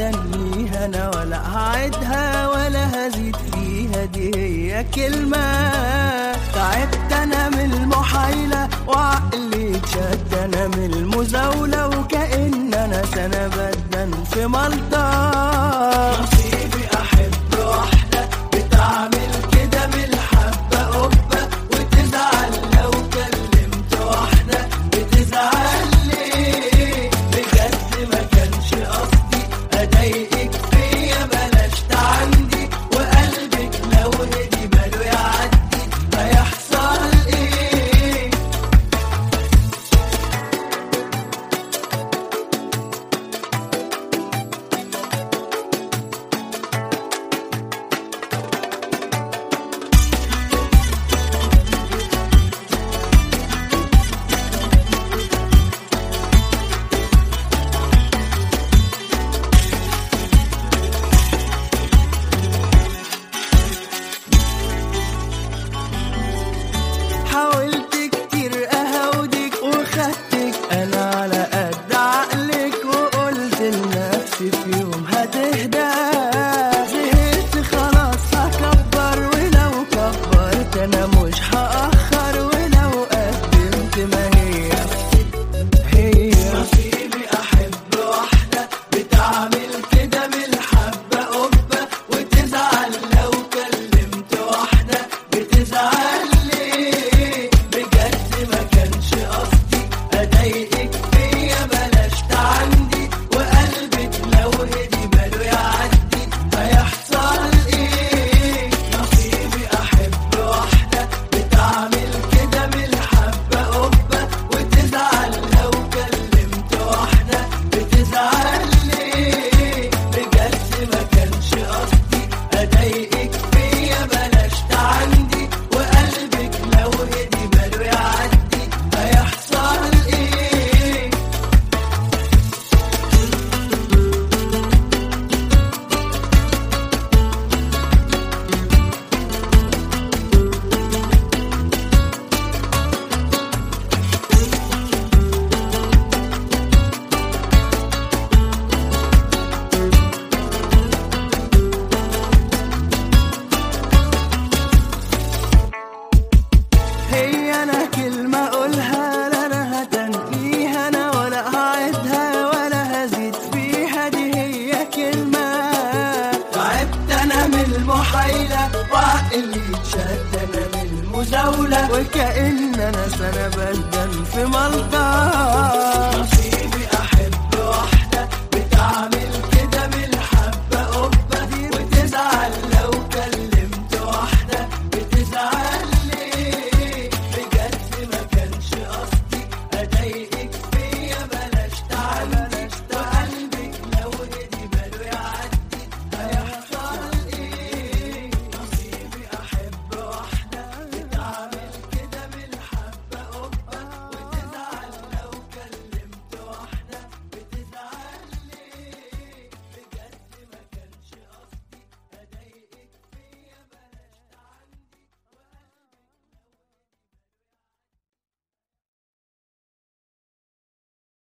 هتنيها انا ولا هعدها ولا هزيد فيها دي هي كلمة تعبت انا من المحايلة وعقلي اتشد انا من المزاولة وكأن انا سنة بدن في ملطة نصيبي احب واحدة بتعمل كده من الحبة قبة وتزعل لو كلمت واحدة بتزعل ليه بجد ما كانش قصدي اضايقك فيا بلاش عندي وقلبك لو هدي باله يعدي هيحصل ايه حاولت كتير اهودك وخدتك انا على قد عقلك وقلت لنفسي في يوم هتهدى زهقت خلاص هكبر ولو كبرت انا مش هاخر ولو قدمت ما هي هي نصيبي احب واحده بتعمل كده من الحبه قبه وتزعل لو كلمت واحده بتزعل ليه بجد ما كانش قصدي اضايقك فيا بلاش عندي وقلبك لو هدي باله يعدي هيحصل ايه نصيبي احب واحده بتعمل كده من الحبه قبه وتزعل لو كلمت واحده بتزعل ليه بجد ما كانش قصدي اضايقك فيا بلاش عندي وقلبك لو هدي باله يعدي هيحصل ايه هي انا كلمة اقولها لا انا هتنقيها انا ولا هعدها ولا هزيد فيها دي هي كلمة تعبت انا من المحايلة وعقلي اتشد انا من المزاولة وكأن انا سنة بدن في ملطة